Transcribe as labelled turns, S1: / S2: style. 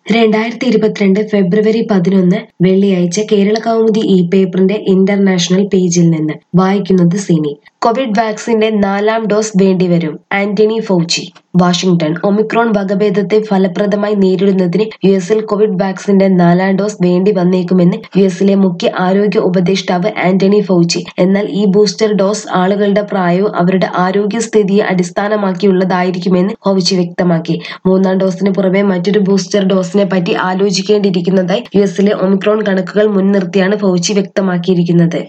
S1: രണ്ടായിരത്തി ഇരുപത്തിരണ്ട് ഫെബ്രുവരി പതിനൊന്ന് വെള്ളിയാഴ്ച കേരള കൗമുദി ഇ പേപ്പറിന്റെ ഇന്റർനാഷണൽ പേജിൽ നിന്ന് വായിക്കുന്നത് സിനി കോവിഡ് വാക്സിന്റെ നാലാം ഡോസ് വേണ്ടിവരും ആന്റണി ഫൗച്ചി വാഷിംഗ്ടൺ ഒമിക്രോൺ വകഭേദത്തെ ഫലപ്രദമായി നേരിടുന്നതിന് യു എസിൽ കോവിഡ് വാക്സിന്റെ നാലാം ഡോസ് വേണ്ടി വന്നേക്കുമെന്ന് യു എസിലെ മുഖ്യ ആരോഗ്യ ഉപദേഷ്ടാവ് ആന്റണി ഫൗച്ചി എന്നാൽ ഈ ബൂസ്റ്റർ ഡോസ് ആളുകളുടെ പ്രായവും അവരുടെ ആരോഗ്യസ്ഥിതിയെ അടിസ്ഥാനമാക്കിയുള്ളതായിരിക്കുമെന്ന് ഫൗച്ചി വ്യക്തമാക്കി മൂന്നാം ഡോസിന് പുറമെ മറ്റൊരു ബൂസ്റ്റർ ഡോസിനെ പറ്റി ആലോചിക്കേണ്ടിയിരിക്കുന്നതായി യു എസിലെ ഒമിക്രോൺ കണക്കുകൾ മുൻനിർത്തിയാണ് ഫൗച്ചി വ്യക്തമാക്കിയിരിക്കുന്നത്